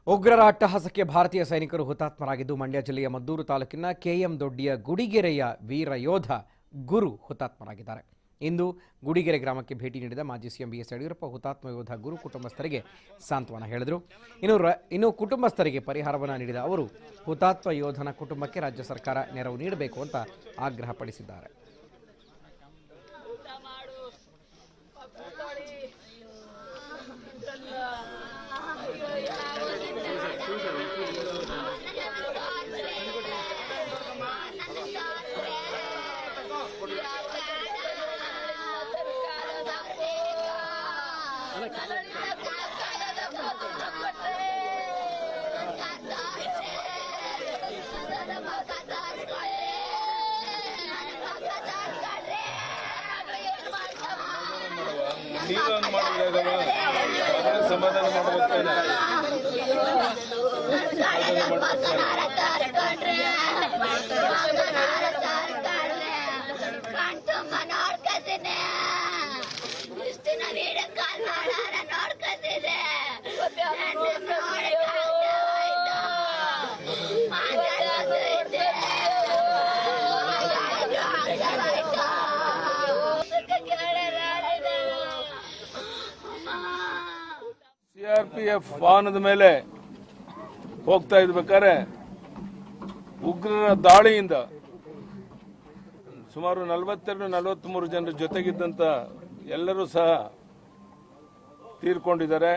ಉಗ್ರರ ಅಟ್ಟಹಾಸಕ್ಕೆ ಭಾರತೀಯ ಸೈನಿಕರು ಹುತಾತ್ಮರಾಗಿದ್ದು ಮಂಡ್ಯ ಜಿಲ್ಲೆಯ ಮದ್ದೂರು ತಾಲೂಕಿನ ಕೆಎಂ ದೊಡ್ಡಿಯ ಗುಡಿಗೆರೆಯ ವೀರ ಯೋಧ ಗುರು ಹುತಾತ್ಮರಾಗಿದ್ದಾರೆ ಇಂದು ಗುಡಿಗೆರೆ ಗ್ರಾಮಕ್ಕೆ ಭೇಟಿ ನೀಡಿದ ಮಾಜಿ ಸಿಎಂ ಬಿಎಸ್ ಯಡಿಯೂರಪ್ಪ ಹುತಾತ್ಮ ಯೋಧ ಗುರು ಕುಟುಂಬಸ್ಥರಿಗೆ ಸಾಂತ್ವನ ಹೇಳಿದರು ಇನ್ನು ರ ಇನ್ನು ಕುಟುಂಬಸ್ಥರಿಗೆ ಪರಿಹಾರವನ್ನು ನೀಡಿದ ಅವರು ಹುತಾತ್ಮ ಯೋಧನ ಕುಟುಂಬಕ್ಕೆ ರಾಜ್ಯ ಸರ್ಕಾರ ನೆರವು ನೀಡಬೇಕು ಅಂತ ಆಗ್ರಹಪಡಿಸಿದ್ದಾರೆ ನೀವು ಹಂಗ್ ಮಾಡಿದ್ರೆ ಅದನ್ನ ಸಮಾಧಾನ ಮಾಡ್ಬೇಕೇನ ಕಣ್ತುಂಬ ನೋಡ್ಕತೀನಿ ಇಷ್ಟು ದಿನ ವೀಡಿಯೋ ಕಾಲ್ ಮಾಡಾರ ನೋಡ್ಕತಿದ್ದೆ ಸಿಆರ್ಪಿಎಫ್ ವಾಹನದ ಮೇಲೆ ಹೋಗ್ತಾ ಇದ್ಬೇಕಾದ್ರೆ ಉಗ್ರರ ದಾಳಿಯಿಂದ ಸುಮಾರು ನಲವತ್ತೆರಡು ನಲವತ್ಮೂರು ಜನರ ಜೊತೆಗಿದ್ದಂತ ಎಲ್ಲರೂ ಸಹ ತೀರ್ಕೊಂಡಿದ್ದಾರೆ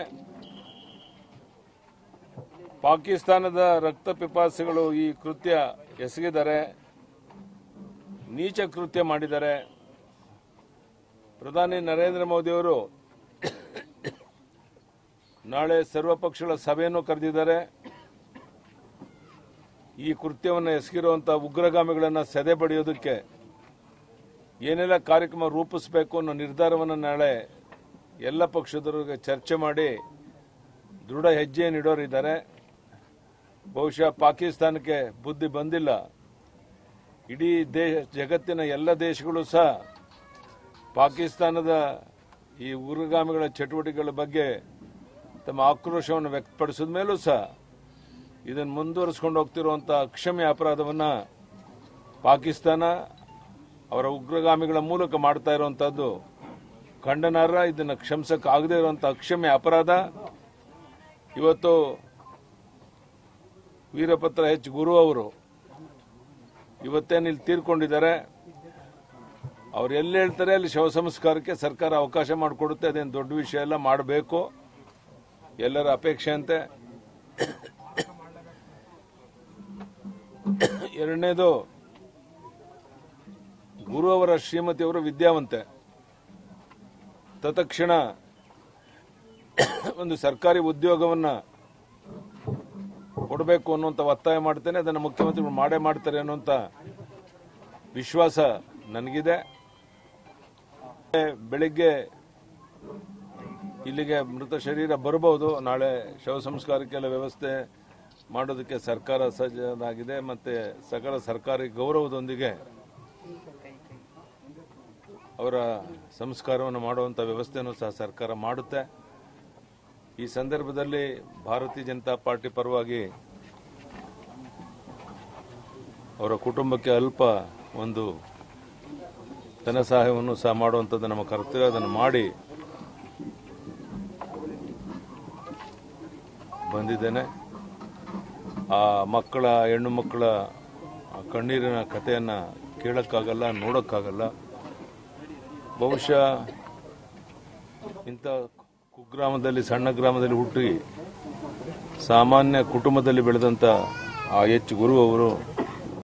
ಪಾಕಿಸ್ತಾನದ ರಕ್ತ ಪಿಪಾಸಿಗಳು ಈ ಕೃತ್ಯ ಎಸಗಿದ್ದಾರೆ ನೀಚ ಕೃತ್ಯ ಮಾಡಿದ್ದಾರೆ ಪ್ರಧಾನಿ ನರೇಂದ್ರ ಮೋದಿಯವರು ನಾಳೆ ಸರ್ವಪಕ್ಷಗಳ ಸಭೆಯನ್ನು ಕರೆದಿದ್ದಾರೆ ಈ ಕೃತ್ಯವನ್ನು ಎಸಗಿರುವಂತಹ ಉಗ್ರಗಾಮಿಗಳನ್ನು ಸೆದೆ ಬಡಿಯೋದಕ್ಕೆ ಏನೆಲ್ಲ ಕಾರ್ಯಕ್ರಮ ರೂಪಿಸಬೇಕು ಅನ್ನೋ ನಿರ್ಧಾರವನ್ನು ನಾಳೆ ಎಲ್ಲ ಪಕ್ಷದವರಿಗೆ ಚರ್ಚೆ ಮಾಡಿ ದೃಢ ಹೆಜ್ಜೆ ನೀಡೋರಿದ್ದಾರೆ ಬಹುಶಃ ಪಾಕಿಸ್ತಾನಕ್ಕೆ ಬುದ್ಧಿ ಬಂದಿಲ್ಲ ಇಡೀ ದೇಶ ಜಗತ್ತಿನ ಎಲ್ಲ ದೇಶಗಳು ಸಹ ಪಾಕಿಸ್ತಾನದ ಈ ಉಗ್ರಗಾಮಿಗಳ ಚಟುವಟಿಕೆಗಳ ಬಗ್ಗೆ ತಮ್ಮ ಆಕ್ರೋಶವನ್ನು ವ್ಯಕ್ತಪಡಿಸಿದ ಮೇಲೂ ಸಹ ಇದನ್ನು ಮುಂದುವರಿಸಿಕೊಂಡು ಹೋಗ್ತಿರುವಂತಹ ಅಕ್ಷಮ್ಯ ಅಪರಾಧವನ್ನ ಪಾಕಿಸ್ತಾನ ಅವರ ಉಗ್ರಗಾಮಿಗಳ ಮೂಲಕ ಮಾಡ್ತಾ ಇರುವಂತಹದ್ದು ಖಂಡನಾರ್ಹ ಇದನ್ನು ಕ್ಷಮಿಸಕ್ಕೆ ಆಗದೇ ಇರುವಂತಹ ಅಕ್ಷಮ್ಯ ಅಪರಾಧ ಇವತ್ತು ವೀರಪತ್ರ ಎಚ್ ಗುರು ಅವರು ಇವತ್ತೇನು ಇಲ್ಲಿ ತೀರ್ಕೊಂಡಿದ್ದಾರೆ ಅವ್ರು ಎಲ್ಲಿ ಹೇಳ್ತಾರೆ ಅಲ್ಲಿ ಶವ ಸಂಸ್ಕಾರಕ್ಕೆ ಸರ್ಕಾರ ಅವಕಾಶ ಮಾಡಿಕೊಡುತ್ತೆ ಅದೇನು ದೊಡ್ಡ ವಿಷಯ ಎಲ್ಲ ಮಾಡಬೇಕು ಎಲ್ಲರ ಅಪೇಕ್ಷೆ ಅಂತೆ ಎರಡನೇದು ಗುರು ಅವರ ಶ್ರೀಮತಿಯವರು ವಿದ್ಯಾವಂತೆ ತತ್ಕ್ಷಣ ಒಂದು ಸರ್ಕಾರಿ ಉದ್ಯೋಗವನ್ನ ಕೊಡಬೇಕು ಅನ್ನುವಂಥ ಒತ್ತಾಯ ಮಾಡ್ತೇನೆ ಅದನ್ನು ಮುಖ್ಯಮಂತ್ರಿಗಳು ಮಾಡೇ ಮಾಡ್ತಾರೆ ಅನ್ನುವಂಥ ವಿಶ್ವಾಸ ನನಗಿದೆ ಬೆಳಿಗ್ಗೆ ಇಲ್ಲಿಗೆ ಮೃತ ಶರೀರ ಬರಬಹುದು ನಾಳೆ ಶವ ಸಂಸ್ಕಾರಕ್ಕೆಲ್ಲ ವ್ಯವಸ್ಥೆ ಮಾಡೋದಕ್ಕೆ ಸರ್ಕಾರ ಸಜ್ಜಾಗಿದೆ ಮತ್ತೆ ಸಕಲ ಸರ್ಕಾರಿ ಗೌರವದೊಂದಿಗೆ ಅವರ ಸಂಸ್ಕಾರವನ್ನು ಮಾಡುವಂಥ ವ್ಯವಸ್ಥೆಯನ್ನು ಸಹ ಸರ್ಕಾರ ಮಾಡುತ್ತೆ ಈ ಸಂದರ್ಭದಲ್ಲಿ ಭಾರತೀಯ ಜನತಾ ಪಾರ್ಟಿ ಪರವಾಗಿ ಅವರ ಕುಟುಂಬಕ್ಕೆ ಅಲ್ಪ ಒಂದು ಧನ ಸಹಾಯವನ್ನು ಸಹ ಮಾಡುವಂಥದ್ದು ನಮ್ಮ ಕರ್ತವ್ಯ ಅದನ್ನು ಮಾಡಿ ಬಂದಿದ್ದೇನೆ ಆ ಮಕ್ಕಳ ಹೆಣ್ಣು ಮಕ್ಕಳ ಆ ಕಣ್ಣೀರಿನ ಕಥೆಯನ್ನು ಕೇಳೋಕ್ಕಾಗಲ್ಲ ನೋಡೋಕ್ಕಾಗಲ್ಲ ಬಹುಶಃ ಇಂಥ ಕುಗ್ರಾಮದಲ್ಲಿ ಸಣ್ಣ ಗ್ರಾಮದಲ್ಲಿ ಹುಟ್ಟಿ ಸಾಮಾನ್ಯ ಕುಟುಂಬದಲ್ಲಿ ಬೆಳೆದಂಥ ಆ ಎಚ್ ಗುರು ಅವರು